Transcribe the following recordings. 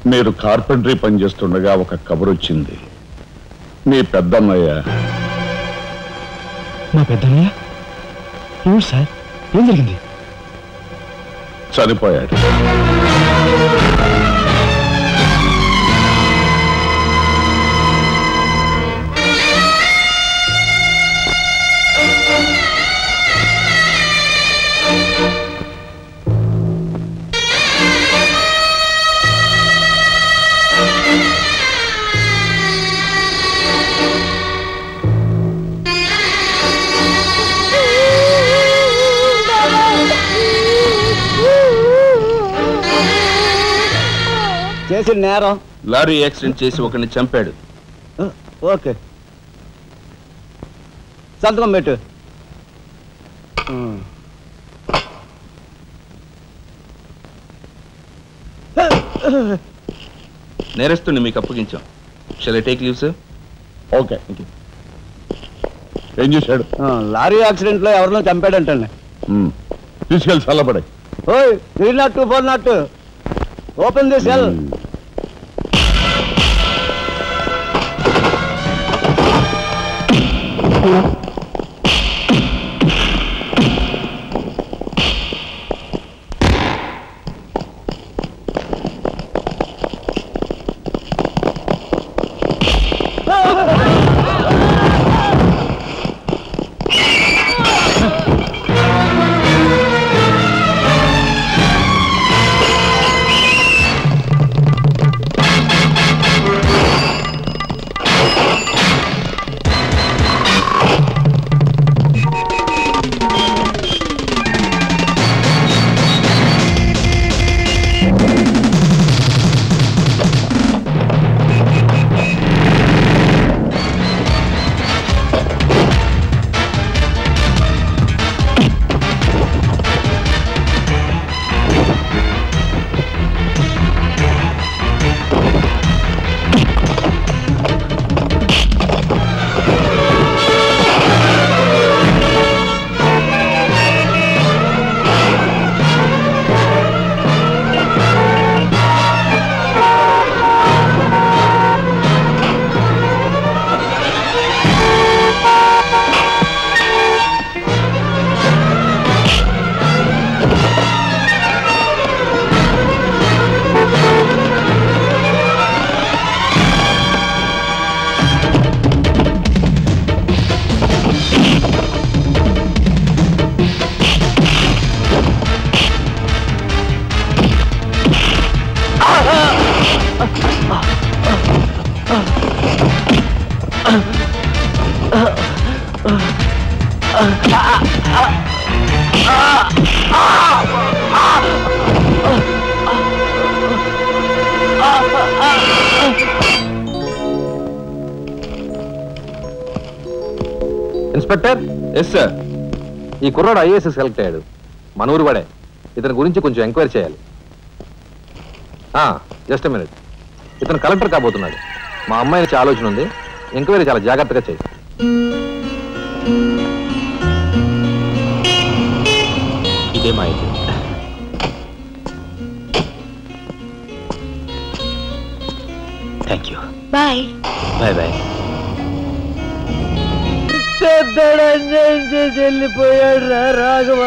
మీరు కార్పెంటరీ పనిచేస్తుండగా ఒక కబురు వచ్చింది మీ పెద్దన్నయ్య మా పెద్దనయ్య ఏమిటి సార్ ఏం జరిగింది చనిపోయాడు చేసిన నేరం లారీ యాక్సిడెంట్ చేసి ఒకరిని చంపాడు ఓకే సంతకం పెట్టు నేరస్తుని మీకు అప్పగించాం shall take leave sir okay ఏం చేశాడు ఆ, లారీ యాక్సిడెంట్ లో ఎవరినో చంపాడంటండి ఉమ్. తీసుకెళ్ళి చల్లబడే ఓయ్ three naught two four naught open the cell inspector yes sir ఈ కుర్రాడు ఐఏఎస్ సెలెక్ట్ అయ్యాడు మన ఊరు వాడే ఇతని గురించి కొంచెం ఎంక్వైరీ చేయాలి జస్ట్ మినిట్ ఇతను కలెక్టర్ కాబోతున్నాడు మా అమ్మాయి నుంచి ఆలోచన ఉంది ఎంక్వైరీ చాలా జాగ్రత్తగా చేయి ఇదే మా అయితే thank you bye bye bye పెద్దడు అన్యాయం చేసి వెళ్ళిపోయాడు రా రాఘవ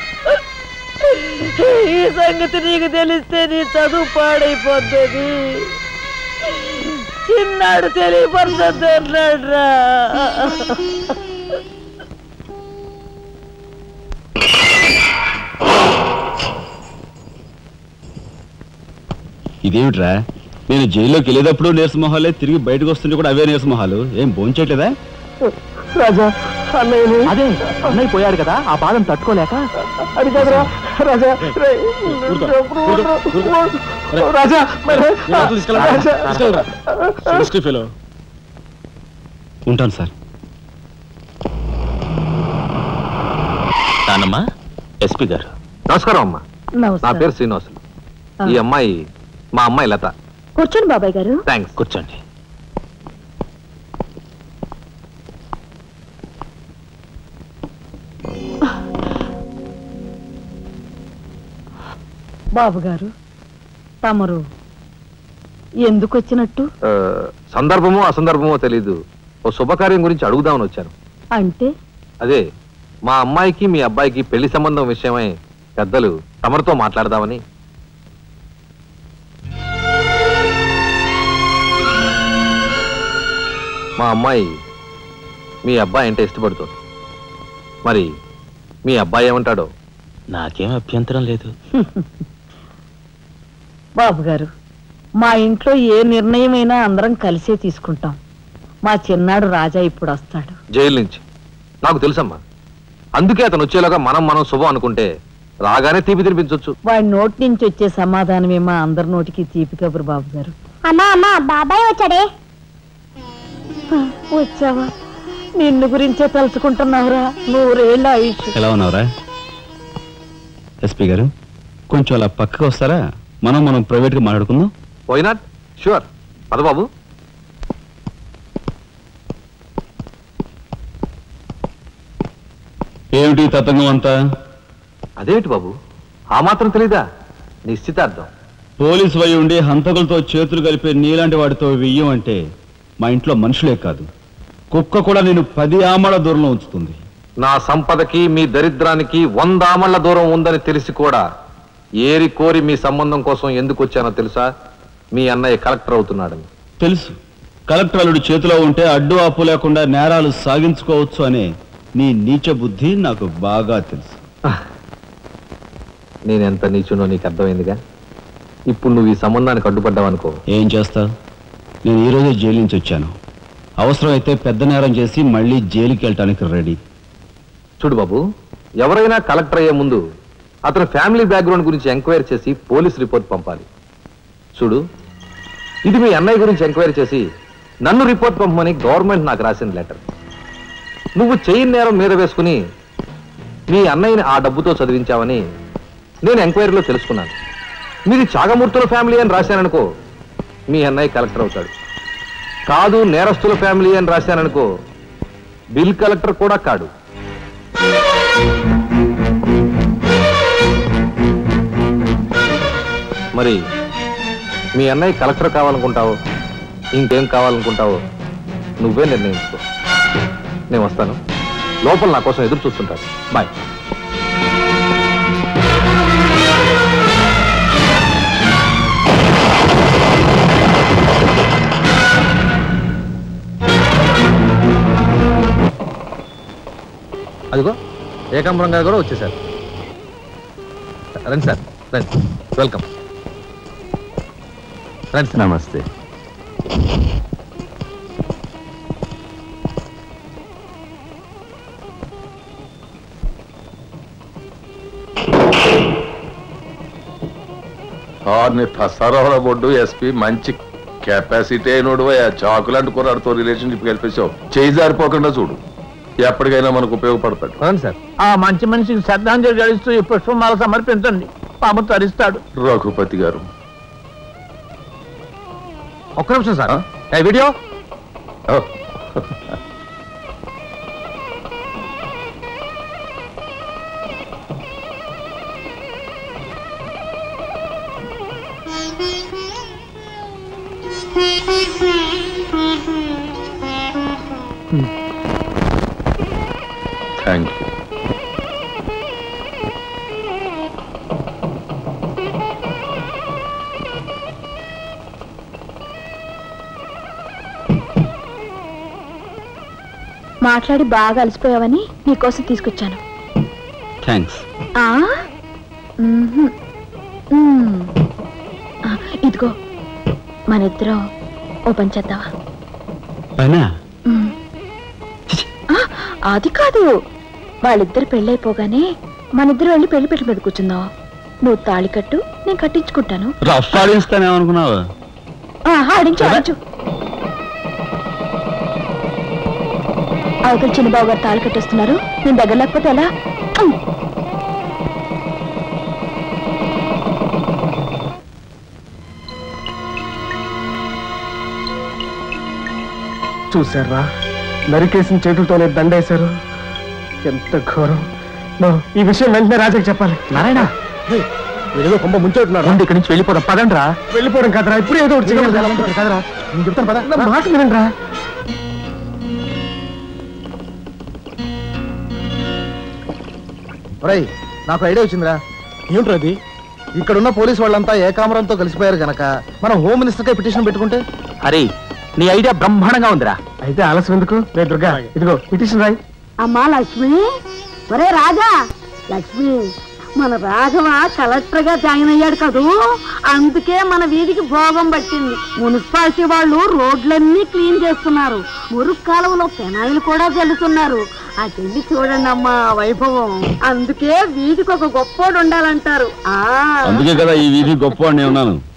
ఈ సంగతి నీకు తెలిస్తే నీ చదువు పాడైపోతుంది చిన్నాడు తెలియపరచద్దు అన్నాడు రా ఇదేమిట్రా నేను జైల్లోకి వెళ్ళేటప్పుడు నీరసమొహాలే తిరిగి బయటకు వస్తుంటే కూడా అవే నీరసమొహాలు ఏం భోంచేయట్లేదా రాజా అన్నయ్యని అదే అన్నయ్య పోయాడు కదా ఆ బాధం తట్టుకోలేక అది కదరా రాజా రేయ్, రాజా మరి రాజా ఉంటాను సార్ నానమ్మా ఎస్పీ గారు నమస్కారం అమ్మా నా పేరు శ్రీనివాసులు ఈ అమ్మాయి మా అమ్మాయి లత కూర్చోండి బాబాయ్ గారు థ్యాంక్స్ కూర్చోండి బాబు గారు తమరు ఎందుకు వచ్చినట్టు ఆ, సందర్భమో అసందర్భమో తెలీదు ఓ శుభకార్యం గురించి అడుగుదామని వచ్చాను అంటే అదే మా అమ్మాయికి మీ అబ్బాయికి పెళ్లి సంబంధం విషయమై పెద్దలు తమరితో మాట్లాడదామని మా అమ్మాయి మీ అబ్బాయి అంటే ఇష్టపడుతుంది మరి మీ అబ్బాయి ఏమంటాడో నాకేం అభ్యంతరం లేదు బాబు గారు మా ఇంట్లో ఏ నిర్ణయమైనా అందరం కలిసే తీసుకుంటాం మా చిన్నాడు రాజా ఇప్పుడు వస్తాడు జైలు నుంచి నాకు తెలుసమ్మా అందుకే అతను వచ్చేలాగా మనం మనం శుభం అనుకుంటే రాగానే తీపి తినిపించవచ్చు వాడి నోటి నుంచి వచ్చే సమాధానమే మా అందరి నోటికి తీపి కబురు బాబు గారు అమ్మా అమ్మా బాబాయ్ వచ్చాడే వచ్చావా నిన్ను గురించే తలుచుకుంటున్నావురా నూరేళ్ళ ఆయుష్ ఎలా ఉన్నావురా ఎస్పీ గారు కొంచెం అలా పక్కకు వస్తారా మనం మనం ప్రైవేట్గా మాట్లాడుకుందాం వై నాట్ షూర్ పద బాబు ఏమిటి ఈ తతంగం అంతా అదేమిటి బాబు ఆ మాత్రం తెలీదా నిశ్చితార్థం పోలీసు వై ఉండి హంతకులతో చేతులు కలిపే నీలాంటి వాడితో వెయ్యం అంటే మా ఇంట్లో మనుషులే కాదు కుక్క కూడా నేను పది ఆమల దూరంలో ఉంచుతుంది నా సంపదకి మీ దరిద్రానికి వంద ఆమళ్ల దూరం ఉందని తెలిసి కూడా ఏరి కోరి మీ సంబంధం కోసం ఎందుకు వచ్చానో తెలుసా మీ అన్నయ్య కలెక్టర్ అవుతున్నాడని తెలుసు కలెక్టర్ అల్లుడు చేతిలో ఉంటే అడ్డు ఆపు లేకుండా నేరాలు సాగించుకోవచ్చు అనే నీ నీచ బుద్ధి నాకు బాగా తెలుసు నేనెంత నీచునో నీకు అర్థమైందిగా ఇప్పుడు నువ్వు ఈ సంబంధానికి అడ్డుపడ్డావనుకో ఏం చేస్తావు నేను ఈ రోజే జైలు నుంచి వచ్చాను అవసరమైతే పెద్ద నేరం చేసి మళ్ళీ జైలుకి వెళ్ళటానికి రెడీ చూడు బాబు ఎవరైనా కలెక్టర్ అయ్యే ముందు అతని ఫ్యామిలీ బ్యాక్గ్రౌండ్ గురించి ఎంక్వైరీ చేసి పోలీస్ రిపోర్ట్ పంపాలి చూడు ఇది మీ అన్నయ్య గురించి ఎంక్వైరీ చేసి నన్ను రిపోర్ట్ పంపమని గవర్నమెంట్ నాకు రాసిన లెటర్ నువ్వు చెయ్యి నేరం మీద వేసుకుని మీ అన్నయ్యని ఆ డబ్బుతో చదివించావని నేను ఎంక్వైరీలో తెలుసుకున్నాను మీది చాగమూర్తుల ఫ్యామిలీ అని రాశాననుకో మీ అన్నయ్య కలెక్టర్ అవుతాడు కాదు నేరస్తుల ఫ్యామిలీ అని రాశాననుకో బిల్ కలెక్టర్ కూడా కాడు మరి మీ అన్నయ్య కలెక్టర్ కావాలనుకుంటావు ఇంకేం కావాలనుకుంటావో నువ్వే నిర్ణయించుకో నేను వస్తాను లోపల నా కోసం ఎదురు చూస్తుంటాను బాయ్ అదిగో ఏకాంబరం గారు కూడా వచ్చేసారు రండి సార్ రండి వెల్కమ్ రండి సార్ నమస్తే ఆర్ని ఫసరవల బొడ్డు ఎస్పీ మంచి కెపాసిటీ అయినోడు చాకులాంటి కుర్రాడితో రిలేషన్షిప్ కలిపేసావు చేయి జారిపోకుండా చూడు ఎప్పటికైనా మనకు ఉపయోగపడతాడు రండి సార్ ఆ మంచి మనిషికి శ్రద్ధాంజలి గడిస్తూ ఈ పుష్పమాల సమర్పించండి పాము తరిస్తాడు రఘుపతి గారు ఒక్క నిమిషం సార్ ఆ? ఏ వీడియో ఓ, థ్యాంక్ యూ మాట్లాడి బాగా అలసిపోయావని నీకోసం తీసుకొచ్చాను థ్యాంక్స్ ఆ? మ్మ్హ్మ్. మ్మ్. ఆ, ఇదిగో మన ఇద్దరం ఓ పని చేద్దావా పైన మ్మ్. ఆ, అది కాదు వాళ్ళిద్దరు పెళ్ళైపోగానే మనిద్దరు వెళ్ళి పెళ్లి పెట్టు మీద కూర్చుందాం నువ్వు తాళి కట్టు నేను కట్టించుకుంటాను రఫ్ ఆడిస్తానేమనుకున్నావా ఆ, ఆడించు ఆడించు అవతల చిన్నబాబు గారు తాళి కట్టేస్తున్నారు నేను దగ్గర లేకపోతే ఎలా ఉమ్. చూసారా నరికేసిన చేతులతోనే దండేశారు ఎంత ఘోరం నో, ఈ విషయం వెంటనే రాజాకి చెప్పాలి నారాయణ ఏదో కొంప ముంచెట్టున్నారు ముందు ఇక్కడి నుంచి వెళ్ళిపోదాం పదండ్రా వెళ్ళిపోవడం కదరా ఇప్పుడు ఏదో ఒకటి చేయాలి కదరా నేను చెప్తాను పద నా మాట వినండి రా ఒరేయ్ నాకు ఐడియా వచ్చిందిరా ఏమిట్రా అది ఇక్కడున్న పోలీస్ వాళ్ళంతా ఏకామరంతో కలిసిపోయారు గనక మనం హోమ్ మినిస్టర్కే పిటిషన్ పెట్టుకుంటే అరే నీ ఐడియా బ్రహ్మాండంగా ఉందిరా అయితే ఆలస్యం ఎందుకు రే దుర్గా ఇదిగో పిటిషన్ రాయి అమ్మా లక్ష్మి ఒరే రాజా లక్ష్మి మన రాఘవ కలెక్టర్ గా జాయిన్ అయ్యాడు కదూ అందుకే మన వీధికి భోగం పట్టింది మున్సిపాలిటీ వాళ్ళు రోడ్లన్నీ క్లీన్ చేస్తున్నారు మురుగు కాలువలో పెనాయిలు కూడా చల్లుతున్నారు ఆ చెల్లి చూడండి అమ్మా ఆ వైభవం అందుకే వీధికి ఒక గొప్పోడు ఉండాలంటారు ఆ అందుకే కదా ఈ వీధి గొప్ప నేను ఉన్నాను